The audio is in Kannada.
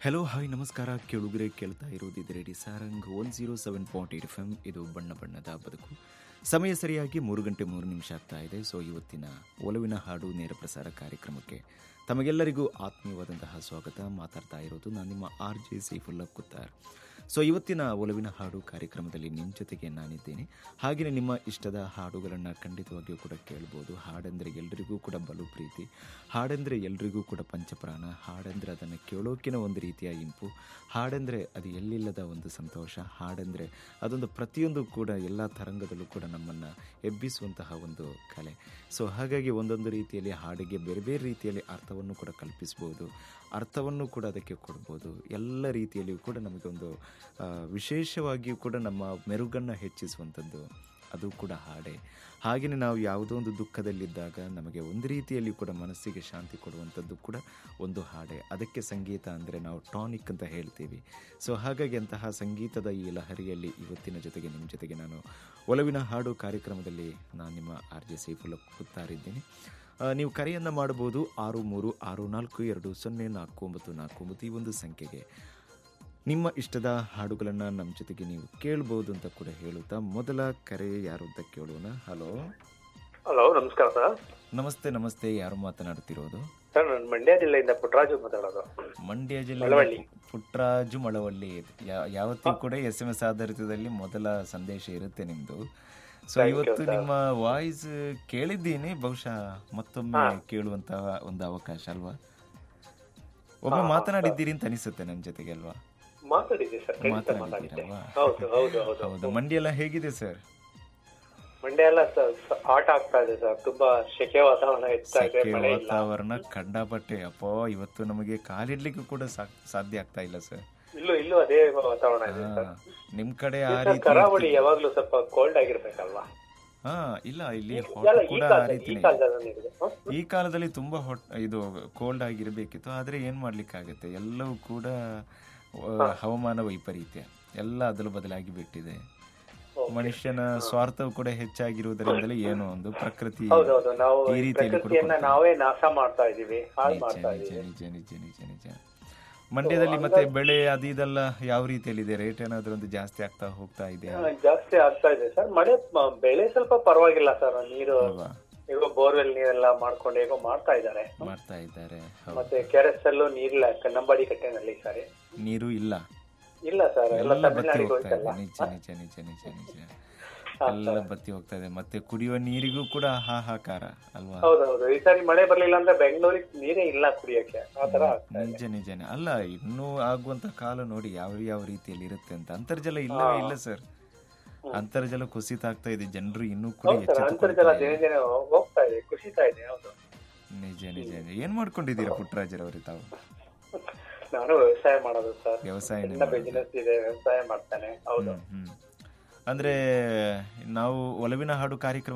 ಹೆಲೋ ಹಾಯ್ ನಮಸ್ಕಾರ ಕೇಳುಗರೆ ಕೇಳ್ತಾ ಇರೋದು ಇದು radio Sarang one zero seven point eight F M ಇದು ಬಣ್ಣ ಬಣ್ಣದ ಬದುಕು ಸಮಯ ಸರಿಯಾಗಿ ಮೂರು ಗಂಟೆ ಮೂರು ನಿಮಿಷ ಆಗ್ತಾ ಇದೆ ಸೊ ಇವತ್ತಿನ ಒಲವಿನ ಹಾಡು ನೇರ ಪ್ರಸಾರ ಕಾರ್ಯಕ್ರಮಕ್ಕೆ ತಮಗೆಲ್ಲರಿಗೂ ಆತ್ಮೀಯವಾದಂತಹ ಸ್ವಾಗತ ಮಾತಾಡ್ತಾ ಇರೋದು ನಾನು ನಿಮ್ಮ R J Saifulla Kuttar so ಇವತ್ತಿನ ಒಲವಿನ ಹಾಡು ಕಾರ್ಯಕ್ರಮದಲ್ಲಿ ನಿಮ್ಮ ಜೊತೆಗೆ ನಾನಿದ್ದೇನೆ ಹಾಗೆಯೇ ನಿಮ್ಮ ಇಷ್ಟದ ಹಾಡುಗಳನ್ನು ಖಂಡಿತವಾಗಿಯೂ ಕೂಡ ಕೇಳ್ಬೋದು ಹಾಡೆಂದರೆ ಎಲ್ರಿಗೂ ಕೂಡ ಬಲು ಪ್ರೀತಿ ಹಾಡೆಂದರೆ ಎಲ್ರಿಗೂ ಕೂಡ ಪಂಚಪ್ರಾಣ ಹಾಡೆಂದರೆ ಅದನ್ನು ಕೇಳೋಕಿನ ಒಂದು ರೀತಿಯ ಇಂಪು ಹಾಡೆಂದರೆ ಅದು ಎಲ್ಲಿಲ್ಲದ ಒಂದು ಸಂತೋಷ ಹಾಡೆಂದರೆ ಅದೊಂದು ಪ್ರತಿಯೊಂದು ಕೂಡ ಎಲ್ಲ ತರಂಗದಲ್ಲೂ ಕೂಡ ನಮ್ಮನ್ನು ಎಬ್ಬಿಸುವಂತಹ ಒಂದು ಕಲೆ ಸೊ ಹಾಗಾಗಿ ಒಂದೊಂದು ರೀತಿಯಲ್ಲಿ ಹಾಡಿಗೆ ಬೇರೆ ಬೇರೆ ರೀತಿಯಲ್ಲಿ ಅರ್ಥವನ್ನು ಕೂಡ ಕಲ್ಪಿಸ್ಬೋದು ಅರ್ಥವನ್ನು ಕೂಡ ಅದಕ್ಕೆ ಕೊಡ್ಬೋದು ಎಲ್ಲ ರೀತಿಯಲ್ಲಿಯೂ ಕೂಡ ನಮಗೆ ಒಂದು ಆ, ವಿಶೇಷವಾಗಿಯೂ ಕೂಡ ನಮ್ಮ ಮೆರುಗನ್ನು ಹೆಚ್ಚಿಸುವಂಥದ್ದು ಅದು ಕೂಡ ಹಾಡೇ ಹಾಗೆಯೇ ನಾವು ಯಾವುದೋ ಒಂದು ದುಃಖದಲ್ಲಿದ್ದಾಗ ನಮಗೆ ಒಂದು ರೀತಿಯಲ್ಲಿ ಕೂಡ ಮನಸ್ಸಿಗೆ ಶಾಂತಿ ಕೊಡುವಂಥದ್ದು ಕೂಡ ಒಂದು ಹಾಡೇ ಅದಕ್ಕೆ ಸಂಗೀತ ಅಂದರೆ ನಾವು ಟಾನಿಕ್ ಅಂತ ಹೇಳ್ತೀವಿ ಸೊ ಹಾಗಾಗಿ ಅಂತಹ ಸಂಗೀತದ ಈ ಲಹರಿಯಲ್ಲಿ ಇವತ್ತಿನ ಜೊತೆಗೆ ನಿಮ್ಮ ಜೊತೆಗೆ ನಾನು ಒಲವಿನ ಹಾಡು ಕಾರ್ಯಕ್ರಮದಲ್ಲಿ ನಾನು ನಿಮ್ಮ ಆರ್ ಜೆ ಸೈಫುಲ್ಲ ಕೂತಾರಿದ್ದೀನಿ ಆ, ನೀವು ಕರೆಯನ್ನು ಮಾಡಬಹುದು ಆರು ಮೂರು ಆರು ನಾಲ್ಕು ಎರಡು ಸೊನ್ನೆ ನಾಲ್ಕು ಒಂಬತ್ತು ನಾಲ್ಕು ಒಂಬತ್ತು ಈ ಒಂದು ಸಂಖ್ಯೆಗೆ ನಿಮ್ಮ ಇಷ್ಟದ ಹಾಡುಗಳನ್ನು ನಮ್ಮ ಜೊತೆಗೆ ನೀವು ಕೇಳ್ಬೋದು ಅಂತ ಕೂಡ ಹೇಳುತ್ತಾ ಮೊದಲ ಕರೆ ಯಾರು ಅಂತ ಕೇಳೋಣ ಹಲೋ ಹಲೋ ನಮಸ್ಕಾರ ಸರ್ ನಮಸ್ತೆ ನಮಸ್ತೆ ಯಾರು ಮಾತನಾಡ್ತಿರೋದು ಸರ್ ನಾನು ಮಂಡ್ಯ ಜಿಲ್ಲೆಯಿಂದ ಪುಟ್ಟರಾಜು ಮಾತಾಡೋದು ಮಂಡ್ಯ ಜಿಲ್ಲೆ ಮಳವಳ್ಳಿ. ಪುಟ್ಟರಾಜು ಮಳವಳ್ಳಿ ಯಾ- ಯಾವತ್ತೂ ಕೂಡ ಎಸ್ ಎಂ ಎಸ್ ಆಧಾರಿತದಲ್ಲಿ ಮೊದಲ ಸಂದೇಶ ಇರುತ್ತೆ ನಿಮ್ದು ಸೊ Thank you, ಇವತ್ತು sir. ನಿಮ್ಮ ವಾಯ್ಸ್ ಕೇಳಿದ್ದೀನಿ ಬಹುಶಃ ಮತ್ತೊಮ್ಮೆ ಕೇಳುವಂತಹ ಒಂದು ಅವಕಾಶ ಅಲ್ವಾ ಒಮ್ಮೆ ಮಾತನಾಡಿದ್ದೀರಿ ಅಂತ ಅನಿಸುತ್ತೆ ನನ್ನ ಜೊತೆಗೆ ಅಲ್ವಾ ಮಾತಾಡಿದ್ದೆ ಸರ್ ಖಂಡಿತ ಮಾತಾಡಿದ್ದೆ ಮಾತನಾಡಿದ್ದೀರಲ್ವಾ ಹೌದು ಹೌದು ಹೌದು ಹೌದು ಮಂಡ್ಯ ಎಲ್ಲ ಹೇಗಿದೆ ಸರ್ ಮಂಡ್ಯ ಎಲ್ಲ ಸ- ಸ- ಆಟ ಆಗ್ತಾ ಇದೆ ಸರ್ ತುಂಬಾ ಶೆಕೆ ವಾತಾವರಣ ಇರ್ತಾ ಇದೆ ಸೆಕೆ ಮಳೆ ಇಲ್ಲ ವಾತಾವರಣ ಕಂಡಾಪಟ್ಟೆ ಅಪ್ಪೋ ಇವತ್ತು ನಮಗೆ ಕಾಲಿಡ್ಲಿಕ್ಕೂ ಕೂಡ ಸಾ- ಸಾಧ್ಯ ಆಗ್ತಾ ಇಲ್ಲ ಸರ್ ಇಲ್ಲೂ ಇಲ್ಲೂ ಅದೇ ವಾತಾವರಣ ಇದೆ ಸರ್ ನಿಮ್ ಕಡೆ ಆ ಸರ್, ರೀತಿ ಕರಾವಳಿ ಯಾವಾಗ್ಲೂ ಸ್ವಲ್ಪ ಕೋಲ್ಡ್ ಆಗಿರ್ಬೇಕಲ್ವಾ ಹಾ ಇಲ್ಲ ಇಲ್ಲಿ ಎಲ್ಲ hot ಈ ಕೂಡ ಆ ಕಾಲದಲ್ಲಿ ಈ ರೀತಿನೇ ಇದೆ. ಕಾಲದಲ್ಲಿ ಇದೆ ಹ? ಈ ಕಾಲದಲ್ಲಿ ತುಂಬಾ ಹೊಟ್ ಇದು ಕೋಲ್ಡ್ ಆಗಿರ್ಬೇಕಿತ್ತು ಆದ್ರೆ ಏನ್ ಮಾಡ್ಲಿಕ್ಕಾಗತ್ತೆ ಎಲ್ಲವೂ ಕೂಡ ಆ, ಹವಾಮಾನ ವೈಪರೀತ್ಯ ಎಲ್ಲ ಅದಲು ಬದಲಾಗಿ ಬಿಟ್ಟಿದೆ Okay. ಮನುಷ್ಯನ ಸ್ವಾರ್ಥವು ಕೂಡ ಹೆಚ್ಚಾಗಿರುವುದರಿಂದಲೇ ಏನೋ ಒಂದು ಪ್ರಕೃತಿ ಹೌದೌದು ನಾವು ಈ ಈ ರೀತಿಯಲ್ಲಿ ಪ್ರಕೃತಿಯನ್ನ ಕೊಡ್ಕೊಳ್ತಾ ನಾವೇ ನಾಶ ಮಾಡ್ತಾ ಇದೀವಿ ಹಾಳು ನಿಜ ಮಾಡ್ತಾ ನಿಜ ಇದೀವಿ ನಿಜ ನಿಜ ನಿಜ ನಿಜ ಮಂಡ್ಯದಲ್ಲಿ ಮತ್ತೆ ಬೆಳೆ ಅದು ಇದೆಲ್ಲ ಯಾವ ರೀತಿಯಲ್ಲಿದೆ ರೇಟ್ ಏನಾದ್ರೂ ಒಂದು ಜಾಸ್ತಿ ಆಗ್ತಾ ಹೋಗ್ತಾ ಇದೆ ಆ, ಜಾಸ್ತಿ ಆಗ್ತಾ ಇದೆ ಸರ್ ಮಳೆ ಮ- ಬೆಳೆ ಸ್ವಲ್ಪ ಪರವಾಗಿಲ್ಲ ಸರ್ ನೀರು ಅಲ್ವಾ ಈಗ ಬೋರ್ವೆಲ್ ನೀರೆಲ್ಲ ಮಾಡ್ಕೊಂಡು ಹೇಗೋ ಮಾಡ್ತಾ ಇದ್ದಾರೆ ಮಾಡ್ತಾ ಇದ್ದಾರೆ ಹೌದು. ಮತ್ತೆ ಕೆರೆಸ್ ಅಲ್ಲೂ ನೀರಿಲ್ಲ ಕನ್ನಂಬಾಡಿ ಕಟ್ಟೆನಲ್ಲಿ ಈ ಸಾರಿ ನೀರು ಇಲ್ಲ ಇಲ್ಲ ಸರ್ ಎಲ್ಲ ಎಲ್ಲ ಬತ್ತಿ ತಮಿಳ್ನಾಡಿಗೆ ಹೋಗ್ತಾ ಇದೆ ಹೋಯ್ತಲ್ಲ ನಿಜ ನಿಜ ನಿಜ ನಿಜ ನಿಜ ಎಲ್ಲ ಬತ್ತಿ ಹೋಗ್ತಾ ಇದೆ ಮತ್ತೆ ಕುಡಿಯುವ ನೀರಿಗೂ ಕೂಡ ಹಾಹಾಕಾರ ಅಲ್ವಾ ಹೌದೌದು ಈ ಸಾರಿ ಮಳೆ ಬರ್ಲಿಲ್ಲ ಅಂದ್ರೆ ಬೆಂಗಳೂರಿಗೆ ನೀರೇ ಇಲ್ಲ ಕುಡಿಯಕ್ಕೆ ಆ ತರ ಆಗ್ತಾ ಇದೆ. ನಿಜ ನಿಜನೇ ಅಲ್ಲ ಇನ್ನೂ ಆಗುವಂತ ಕಾಲ ನೋಡಿ ಯಾವ ಯಾವ ರೀತಿಯಲ್ಲಿ ಇರುತ್ತೆ ಅಂತ ಅಂತರ್ಜಲ ಇಲ್ಲವೇ ಇಲ್ಲ ಸರ್ ಅಂತರ್ಜಲ ಕುಸಿತ ಆಗ್ತಾ ಇದೆ ಜನರು ಇನ್ನೂ ಕೂಡ ಹೌದು ಸರ್ ಅಂತರ್ಜಲ ಎಚ್ಚೆತ್ತುಕೊಳ್ತಾ ದಿನ ದಿನ ಹೋಗ್ತಾ ಇದೆ ಕುಸಿತಾ ಇದೆ ಹೌದು ನಿಜ ನಿಜ ನಿಜ ಏನ್ ಮಾಡ್ಕೊಂಡಿದ್ದೀರಾ ಪುಟ್ಟರಾಜರವ್ರೆ ತಾವು ನಾನು ವ್ಯವಸಾಯ ಮಾಡೋದು ಸರ್ ವ್ಯವಸಾಯನೇ ಸಣ್ಣ ಬಿಸಿನೆಸ್ ಇದೆ ವ್ಯವಸಾಯ ಮಾಡ್ತಾನೆ ಹೌದು ಹ್ಮ್ ಹ್ಮ್ ಅಂದ್ರೆ ನಾವು ಒಲವಿನ ಹಾಡು ಕಾರ್ಯಕ್ರಮ